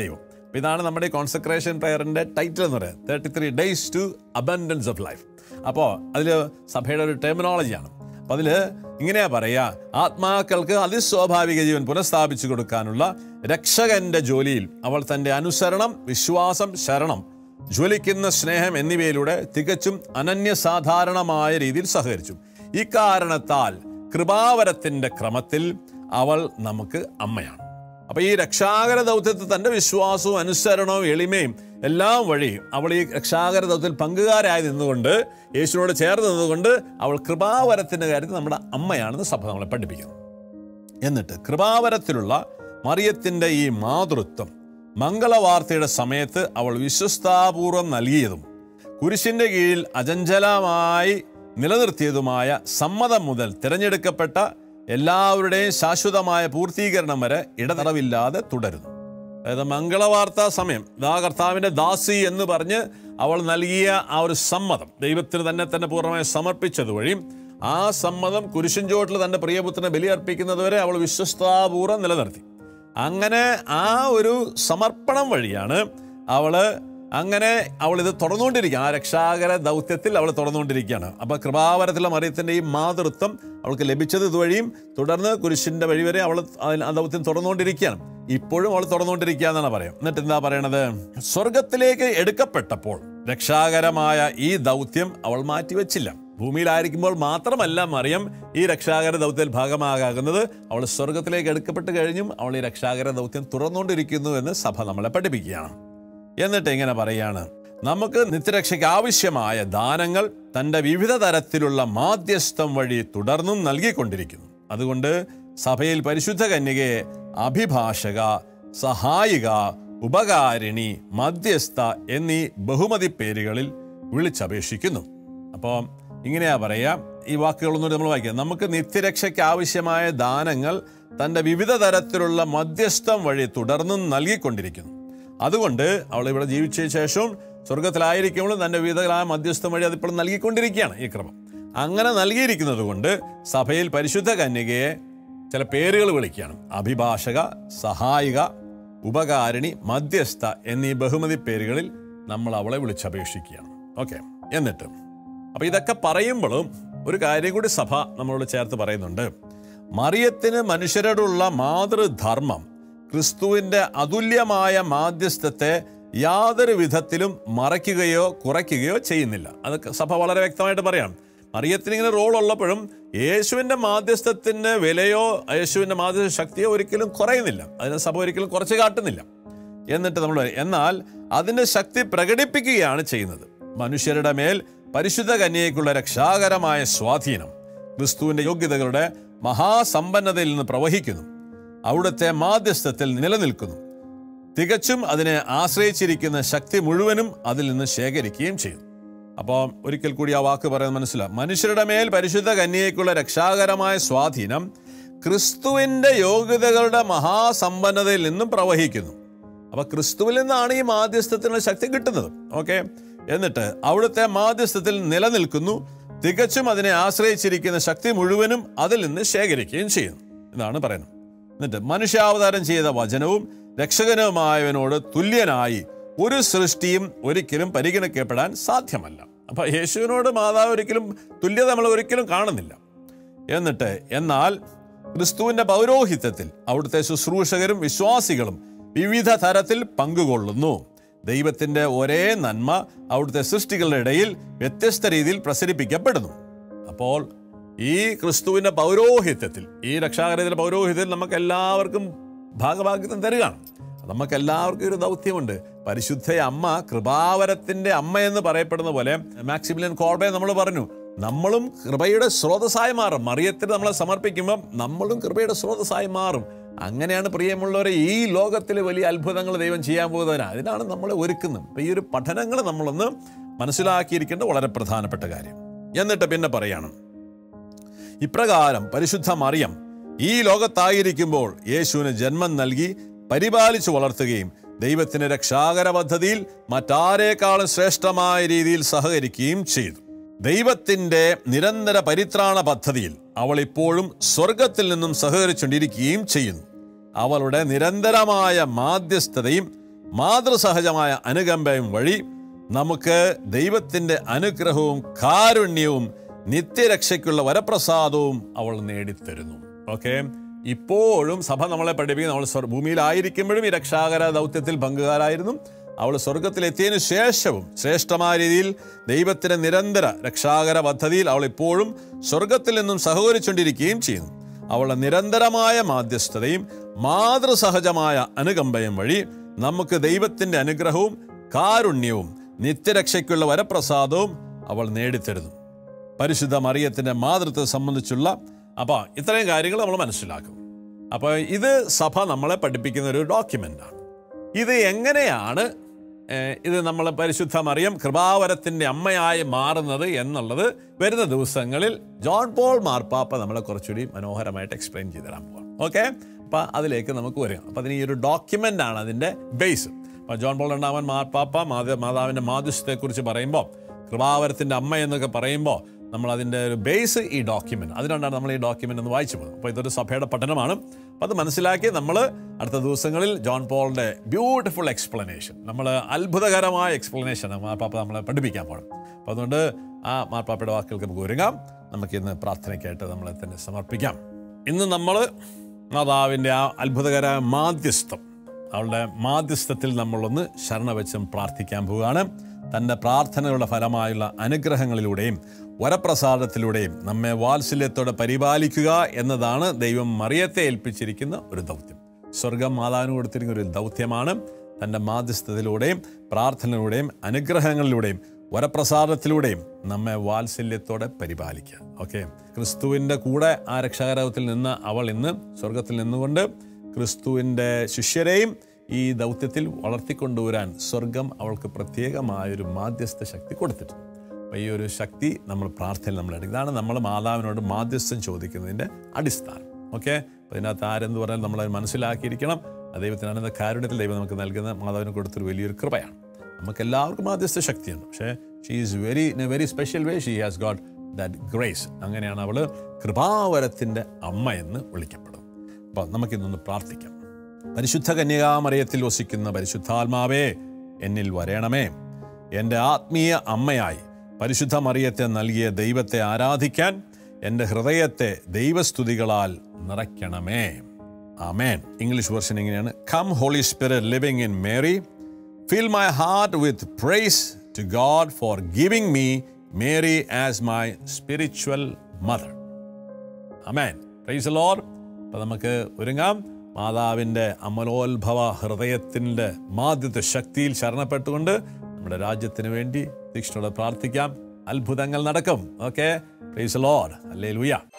അപ്പോൾ ഇതാണ് നമ്മുടെ കോൺസെൻട്രേഷൻ പ്രയറിൻ്റെ ടൈറ്റിൽ എന്ന് പറയുന്നത് thirty three days to abundance of life അപ്പോൾ അതിൽ സഭയുടെ ഒരു ടെർമിനോളജിയാണ് അപ്പം അതിൽ ഇങ്ങനെയാ പറയുക ആത്മാക്കൾക്ക് അതിസ്വാഭാവിക ജീവൻ പുനഃസ്ഥാപിച്ചു കൊടുക്കാനുള്ള രക്ഷകന്റെ ജോലിയിൽ അവൾ തൻ്റെ അനുസരണം വിശ്വാസം ശരണം ജ്വലിക്കുന്ന സ്നേഹം എന്നിവയിലൂടെ തികച്ചും അനന്യസാധാരണമായ രീതിയിൽ സഹകരിച്ചു ഇക്കാരണത്താൽ കൃപാവരത്തിന്റെ ക്രമത്തിൽ അവൾ നമുക്ക് അമ്മയാണ് അപ്പൊ ഈ രക്ഷാകര ദൗത്യത്തിൽ തന്റെ വിശ്വാസവും അനുസരണവും എളിമയും എല്ലാം വഴി അവൾ ഈ രക്ഷാകര ദൗത്യത്തിൽ പങ്കുകാരായി നിന്നുകൊണ്ട് യേശുവിനോട് ചേർന്ന് നിന്നുകൊണ്ട് അവൾ കൃപാവരത്തിന്റെ കാര്യത്തിൽ നമ്മുടെ അമ്മയാണെന്ന് സഭ നമ്മളെ പഠിപ്പിക്കുന്നു എന്നിട്ട് കൃപാവരത്തിലുള്ള മറിയത്തിന്റെ ഈ മാതൃത്വം മംഗളവാർത്തയുടെ സമയത്ത് അവൾ വിശ്വസ്താപൂർവം നൽകിയതും കുരിശിന്റെ കീഴിൽ അചഞ്ചലമായി നിലനിർത്തിയതുമായ സമ്മതം മുതൽ തിരഞ്ഞെടുക്കപ്പെട്ട എല്ലാവരുടെയും ശാശ്വതമായ പൂർത്തീകരണം വരെ ഇടതടവില്ലാതെ തുടരുന്നു അതായത് മംഗളവാർത്താ സമയം ദാ കർത്താവിൻ്റെ ദാസി എന്ന് പറഞ്ഞ് അവൾ നൽകിയ ആ ഒരു സമ്മതം ദൈവത്തിന് തന്നെ തന്നെ പൂർണ്ണമായി സമർപ്പിച്ചത് വഴി ആ സമ്മതം കുരിശിൻ ചോട്ടിൽ തൻ്റെ പ്രിയപുത്രനെ ബലിയർപ്പിക്കുന്നത് വരെ അവൾ വിശ്വസ്താപൂർവ്വം നിലനിർത്തി അങ്ങനെ ആ ഒരു സമർപ്പണം വഴിയാണ് അവള് അങ്ങനെ അവൾ ഇത് തുറന്നുകൊണ്ടിരിക്കുക ആ രക്ഷാകര ദൗത്യത്തിൽ അവൾ തുറന്നുകൊണ്ടിരിക്കുകയാണ് അപ്പൊ കൃപാവരത്തിലെ മറിയത്തിന്റെ ഈ മാതൃത്വം അവൾക്ക് ലഭിച്ചത് ഇതുവഴിയും തുടർന്ന് കുരിശിന്റെ വഴി വരെ അവൾ അതിൽ ആ ദൗത്യം തുറന്നുകൊണ്ടിരിക്കുകയാണ് ഇപ്പോഴും അവൾ തുറന്നുകൊണ്ടിരിക്കുക എന്നാണ് പറയാം എന്നിട്ട് എന്താ പറയണത് സ്വർഗത്തിലേക്ക് എടുക്കപ്പെട്ടപ്പോൾ രക്ഷാകരമായ ഈ ദൗത്യം അവൾ മാറ്റിവെച്ചില്ല ഭൂമിയിലായിരിക്കുമ്പോൾ മാത്രമല്ല മറിയം ഈ രക്ഷാകര ദൗത്യത്തിൽ ഭാഗമാകുന്നത് അവൾ സ്വർഗത്തിലേക്ക് എടുക്കപ്പെട്ട് കഴിഞ്ഞും അവൾ ഈ രക്ഷാകര ദൗത്യം തുറന്നുകൊണ്ടിരിക്കുന്നു എന്ന് സഭ നമ്മളെ പഠിപ്പിക്കുകയാണ് എന്നിട്ട് ഇങ്ങനെ പറയാണ് നമുക്ക് നിത്യരക്ഷയ്ക്ക് ആവശ്യമായ ദാനങ്ങൾ തൻ്റെ വിവിധ തരത്തിലുള്ള മാധ്യസ്ഥം വഴി തുടർന്നും നൽകിക്കൊണ്ടിരിക്കുന്നു അതുകൊണ്ട് സഭയിൽ പരിശുദ്ധ കന്യകയെ അഭിഭാഷക സഹായിക ഉപകാരിണി മധ്യസ്ഥ എന്നീ ബഹുമതി പേരുകളിൽ വിളിച്ചപേക്ഷിക്കുന്നു അപ്പോൾ ഇങ്ങനെയാ പറയാ ഈ വാക്കുകളൊന്നും നമ്മൾ വായിക്കാം നമുക്ക് നിത്യരക്ഷയ്ക്ക് ആവശ്യമായ ദാനങ്ങൾ തൻ്റെ വിവിധ തരത്തിലുള്ള മധ്യസ്ഥം വഴി തുടർന്നും നൽകിക്കൊണ്ടിരിക്കുന്നു അതുകൊണ്ട് അവൾ ഇവിടെ ജീവിച്ച ശേഷവും സ്വർഗത്തിലായിരിക്കുമ്പോഴും തൻ്റെ വിവിധങ്ങളായ മധ്യസ്ഥം വഴി അതിപ്പോൾ നൽകിക്കൊണ്ടിരിക്കുകയാണ് ഈ ക്രമം അങ്ങനെ നൽകിയിരിക്കുന്നത് കൊണ്ട് സഭയിൽ പരിശുദ്ധ കന്യകയെ ചില പേരുകൾ വിളിക്കുകയാണ് അഭിഭാഷക സഹായിക ഉപകാരിണി മധ്യസ്ഥ എന്നീ ബഹുമതി പേരുകളിൽ നമ്മൾ അവളെ വിളിച്ചപേക്ഷിക്കുകയാണ് ഓക്കെ എന്നിട്ട് അപ്പൊ ഇതൊക്കെ പറയുമ്പോഴും ഒരു കാര്യം കൂടി സഭ നമ്മളോട് ചേർത്ത് പറയുന്നുണ്ട് മറിയത്തിന് മനുഷ്യരോടുള്ള മാതൃധർമ്മം ക്രിസ്തുവിന്റെ അതുല്യമായ മാധ്യസ്ഥത്തെ യാതൊരു വിധത്തിലും മറയ്ക്കുകയോ കുറയ്ക്കുകയോ ചെയ്യുന്നില്ല അത് സഭ വളരെ വ്യക്തമായിട്ട് പറയാം മറിയത്തിന് ഇങ്ങനെ റോൾ ഉള്ളപ്പോഴും യേശുവിന്റെ മാധ്യസ്ഥത്തിന് വിലയോ യേശുവിന്റെ മാധ്യസ്ഥ ശക്തിയോ ഒരിക്കലും കുറയുന്നില്ല അതിനെ സഭ ഒരിക്കലും കുറച്ച് കാട്ടുന്നില്ല എന്നിട്ട് നമ്മൾ എന്നാൽ അതിന്റെ ശക്തി പ്രകടിപ്പിക്കുകയാണ് ചെയ്യുന്നത് മനുഷ്യരുടെ മേൽ പരിശുദ്ധ കന്യയ്ക്കുള്ള രക്ഷാകരമായ സ്വാധീനം ക്രിസ്തുവിന്റെ യോഗ്യതകളുടെ മഹാസമ്പന്നതയിൽ നിന്ന് പ്രവഹിക്കുന്നു അവിടുത്തെ മാധ്യസ്ഥത്തിൽ നിലനിൽക്കുന്നു തികച്ചും അതിനെ ആശ്രയിച്ചിരിക്കുന്ന ശക്തി മുഴുവനും അതിൽ നിന്ന് ശേഖരിക്കുകയും ചെയ്യും അപ്പോൾ ഒരിക്കൽ കൂടി ആ വാക്ക് പറയുന്നത് മനസ്സിലാവും മനുഷ്യരുടെ മേൽ പരിശുദ്ധ കന്യയ്ക്കുള്ള രക്ഷാകരമായ സ്വാധീനം ക്രിസ്തുവിന്റെ യോഗ്യതകളുടെ മഹാസമ്പന്നതയിൽ നിന്നും പ്രവഹിക്കുന്നു അപ്പൊ ക്രിസ്തുവിൽ നിന്നാണ് ഈ മാധ്യസ്ഥത്തിനുള്ള ശക്തി കിട്ടുന്നത് ഓക്കെ എന്നിട്ട് അവിടുത്തെ മാധ്യസ്ഥത്തിൽ നിലനിൽക്കുന്നു തികച്ചും അതിനെ ആശ്രയിച്ചിരിക്കുന്ന ശക്തി മുഴുവനും അതിൽ നിന്ന് ശേഖരിക്കുകയും ചെയ്യുന്നു എന്നാണ് പറയുന്നത് എന്നിട്ട് മനുഷ്യാവതാരം ചെയ്ത വചനവും രക്ഷകനുമായവനോട് തുല്യനായി ഒരു സൃഷ്ടിയും ഒരിക്കലും പരിഗണിക്കപ്പെടാൻ സാധ്യമല്ല അപ്പൊ യേശുവിനോട് മാതാവ് ഒരിക്കലും തുല്യത നമ്മൾ ഒരിക്കലും കാണുന്നില്ല എന്നിട്ട് എന്നാൽ ക്രിസ്തുവിന്റെ പൗരോഹിത്യത്തിൽ അവിടുത്തെ ശുശ്രൂഷകരും വിശ്വാസികളും വിവിധ തരത്തിൽ പങ്കുകൊള്ളുന്നു ദൈവത്തിന്റെ ഒരേ നന്മ അവിടുത്തെ സൃഷ്ടികളുടെ ഇടയിൽ വ്യത്യസ്ത രീതിയിൽ പ്രസരിപ്പിക്കപ്പെടുന്നു അപ്പോൾ ഈ ക്രിസ്തുവിന്റെ പൗരോഹിത്യത്തിൽ ഈ രക്ഷാകരത്തിന്റെ പൗരോഹിത്യത്തിൽ നമുക്ക് എല്ലാവർക്കും ഭാഗഭാഗ്യം തരികയാണ് നമുക്ക് എല്ലാവർക്കും ഒരു ദൗത്യമുണ്ട് പരിശുദ്ധ അമ്മ കൃപാവരത്തിന്റെ അമ്മ എന്ന് പറയപ്പെടുന്ന പോലെ മാക്സിമിലിയൻ കോർബെ നമ്മൾ പറഞ്ഞു നമ്മളും കൃപയുടെ സ്രോതസ്സായി മാറും മറിയത്തിന് നമ്മളെ സമർപ്പിക്കുമ്പം നമ്മളും കൃപയുടെ സ്രോതസ്സായി മാറും അങ്ങനെയാണ് പ്രിയമുള്ളവരെ ഈ ലോകത്തിൽ വലിയ അത്ഭുതങ്ങൾ ദൈവം ചെയ്യാൻ പോകുന്നതിന് അതിനാണ് നമ്മളെ ഒരുക്കുന്നത് അപ്പം ഈ ഒരു പഠനങ്ങൾ നമ്മളൊന്ന് മനസ്സിലാക്കിയിരിക്കേണ്ട വളരെ പ്രധാനപ്പെട്ട കാര്യം എന്നിട്ട് പിന്നെ പറയണം ഇപ്രകാരം പരിശുദ്ധ മറിയം ഈ ലോകത്തായിരിക്കുമ്പോൾ യേശുവിന് ജന്മം നൽകി പരിപാലിച്ചു വളർത്തുകയും ദൈവത്തിന്റെ രക്ഷാകര പദ്ധതിയിൽ മറ്റാരേക്കാളും ശ്രേഷ്ഠമായ രീതിയിൽ സഹകരിക്കുകയും ചെയ്തു ദൈവത്തിന്റെ നിരന്തര പരിത്രാണ പദ്ധതിയിൽ അവൾ ഇപ്പോഴും സ്വർഗത്തിൽ നിന്നും സഹകരിച്ചുകൊണ്ടിരിക്കുകയും ചെയ്യുന്നു അവളുടെ നിരന്തരമായ മാധ്യസ്ഥതയും മാതൃസഹജമായ അനുകമ്പയും വഴി നമുക്ക് ദൈവത്തിൻ്റെ അനുഗ്രഹവും കാരുണ്യവും നിത്യരക്ഷയ്ക്കുള്ള വരപ്രസാദവും അവൾ നേടിത്തരുന്നു ഓക്കെ ഇപ്പോഴും സഭ നമ്മളെ പഠിപ്പിക്കുന്ന അവൾ സ്വർ- ഭൂമിയിലായിരിക്കുമ്പോഴും ഈ രക്ഷാകര ദൗത്യത്തിൽ പങ്കുകാരായിരുന്നു അവൾ സ്വർഗത്തിലെത്തിയതിനു ശേഷവും ശ്രേഷ്ഠമായ രീതിയിൽ ദൈവത്തിൻ്റെ നിരന്തര രക്ഷാകര പദ്ധതിയിൽ അവൾ ഇപ്പോഴും സ്വർഗത്തിൽ നിന്നും സഹകരിച്ചുകൊണ്ടിരിക്കുകയും ചെയ്യുന്നു അവളുടെ നിരന്തരമായ മാധ്യസ്ഥതയും മാതൃസഹജമായ അനുകമ്പയും വഴി നമുക്ക് ദൈവത്തിൻ്റെ അനുഗ്രഹവും കാരുണ്യവും നിത്യരക്ഷയ്ക്കുള്ള വരപ്രസാദവും അവൾ നേടിത്തരുന്നു പരിശുദ്ധ മറിയത്തിൻ്റെ മാതൃത്വത്തെ സംബന്ധിച്ചുള്ള അപ്പോൾ ഇത്രയും കാര്യങ്ങൾ നമ്മൾ മനസ്സിലാക്കും അപ്പോൾ ഇത് സഭ നമ്മളെ പഠിപ്പിക്കുന്ന ഒരു ഡോക്യുമെൻ്റാണ് ഇത് എങ്ങനെയാണ് ഏഹ്, ഇത് നമ്മൾ പരിശുദ്ധ മറിയം കൃപാവരത്തിൻ്റെ അമ്മയായി മാറുന്നത് എന്നുള്ളത് വരുന്ന ദിവസങ്ങളിൽ ജോൺ പോൾ മാർപ്പാപ്പ നമ്മളെ കുറച്ചുകൂടി മനോഹരമായിട്ട് എക്സ്പ്ലെയിൻ ചെയ്ത് തരാൻ പോവാം ഓക്കെ അപ്പോൾ അതിലേക്ക് നമുക്ക് വരിക അപ്പോൾ അതിന് ഈ ഒരു ഡോക്യുമെൻ്റ് ആണ് അതിൻ്റെ ബേസ് അപ്പോൾ ജോൺ പോൾ രണ്ടാമൻ മാർപ്പാപ്പ മാത മാതാവിൻ്റെ മാധ്യസ്ഥത്തെക്കുറിച്ച് പറയുമ്പോൾ കൃപാവരത്തിൻ്റെ അമ്മ എന്നൊക്കെ പറയുമ്പോൾ നമ്മൾ അതിൻ്റെ ഒരു ബേസ് ഈ ഡോക്യുമെൻ്റ് അതിനുകൊണ്ടാണ് നമ്മൾ ഈ ഡോക്യുമെൻ്റ് ഒന്ന് വായിച്ചു പോകുന്നത് അപ്പോൾ ഇതൊരു സഭയുടെ പഠനമാണ് അപ്പോൾ അത് മനസ്സിലാക്കി നമ്മൾ അടുത്ത ദിവസങ്ങളിൽ ജോൺ പോളിൻ്റെ ബ്യൂട്ടിഫുൾ എക്സ്പ്ലനേഷൻ നമ്മൾ അത്ഭുതകരമായ എക്സ്പ്ലനേഷൻ മാർപ്പാപ്പ നമ്മളെ പഠിപ്പിക്കാൻ പോകണം അപ്പോൾ അതുകൊണ്ട് ആ മാർപ്പാപ്പയുടെ വാക്കുകൾക്ക് നമുക്ക് ഒരുങ്ങാം നമുക്കിന്ന് പ്രാർത്ഥനയ്ക്കായിട്ട് നമ്മളെ തന്നെ സമർപ്പിക്കാം ഇന്ന് നമ്മൾ മാതാവിൻ്റെ ആ അത്ഭുതകരമായ മാധ്യസ്ഥം അവളുടെ മാധ്യസ്ഥത്തിൽ നമ്മളൊന്ന് ശരണവെച്ചും പ്രാർത്ഥിക്കാൻ പോവുകയാണ് തൻ്റെ പ്രാർത്ഥനകളുടെ ഫലമായുള്ള അനുഗ്രഹങ്ങളിലൂടെയും വരപ്രസാദത്തിലൂടെയും നമ്മെ വാത്സല്യത്തോടെ പരിപാലിക്കുക എന്നതാണ് ദൈവം മറിയത്തെ ഏൽപ്പിച്ചിരിക്കുന്ന ഒരു ദൗത്യം സ്വർഗം മാതാവിന് കൊടുത്തിരിക്കുന്ന ഒരു ദൗത്യമാണ് തൻ്റെ മാധ്യസ്ഥതയിലൂടെയും പ്രാർത്ഥനയിലൂടെയും അനുഗ്രഹങ്ങളിലൂടെയും വരപ്രസാദത്തിലൂടെയും നമ്മെ വാത്സല്യത്തോടെ പരിപാലിക്കുക ഓക്കെ ക്രിസ്തുവിൻ്റെ കൂടെ ആ രക്ഷാകരത്തിൽ നിന്ന് അവൾ ഇന്ന് സ്വർഗത്തിൽ നിന്നുകൊണ്ട് ക്രിസ്തുവിൻ്റെ ശിഷ്യരെയും ഈ ദൗത്യത്തിൽ വളർത്തിക്കൊണ്ടുവരാൻ സ്വർഗം അവൾക്ക് പ്രത്യേകമായൊരു മാധ്യസ്ഥ ശക്തി കൊടുത്തിട്ടുണ്ട് അപ്പോൾ ഈ ഒരു ശക്തി നമ്മൾ പ്രാർത്ഥനയിൽ നമ്മൾ എടുക്കും ഇതാണ് നമ്മൾ മാതാവിനോട് മാധ്യസ്ഥം ചോദിക്കുന്നതിൻ്റെ അടിസ്ഥാനം ഓക്കെ അപ്പോൾ ഇതിനകത്ത് ആരെന്ന് പറഞ്ഞാൽ നമ്മൾ മനസ്സിലാക്കിയിരിക്കണം ആ ദൈവത്തിന് അനന്ത കാരുണ്യത്തിൽ ദൈവം നമുക്ക് നൽകുന്ന മാതാവിന് കൊടുത്തൊരു വലിയൊരു കൃപയാണ് നമുക്ക് എല്ലാവർക്കും മാധ്യസ്ഥ ശക്തിയുണ്ട് പക്ഷേ she is very in a very special way she has got that grace അങ്ങനെയാണ് അവൾ കൃപാവരത്തിൻ്റെ അമ്മ എന്ന് വിളിക്കപ്പെടും അപ്പോൾ നമുക്കിന്നൊന്ന് പ്രാർത്ഥിക്കാം പരിശുദ്ധ കന്യകാമറിയത്തിൽ വസിക്കുന്ന പരിശുദ്ധാത്മാവേ എന്നിൽ വരേണമേ എൻ്റെ ആത്മീയ അമ്മയായി പരിശുദ്ധ മറിയത്തെ നൽകിയ ദൈവത്തെ ആരാധിക്കാൻ എൻ്റെ ഹൃദയത്തെ ദൈവസ്തുതികളാൽ നിറയ്ക്കണമേ ആമേൻ ഇംഗ്ലീഷ് വെർഷൻ ഇങ്ങനെയാണ് come holy spirit living in Mary fill my heart with praise to God for giving me Mary as my spiritual mother amen praise lord അപ്പം നമുക്ക് ഒരുങ്ങാം മാതാവിൻ്റെ അമലോത്ഭവ ഹൃദയത്തിൻ്റെ മാധ്യത്തെ ശക്തിയിൽ ശരണപ്പെട്ടുകൊണ്ട് നമ്മുടെ രാജ്യത്തിന് വേണ്ടി തീക്ഷ്ണോടെ പ്രാർത്ഥിക്കാം അത്ഭുതങ്ങൾ നടക്കും ഓക്കെ പ്രൈസ് ലോർ അല്ലേ ലുയ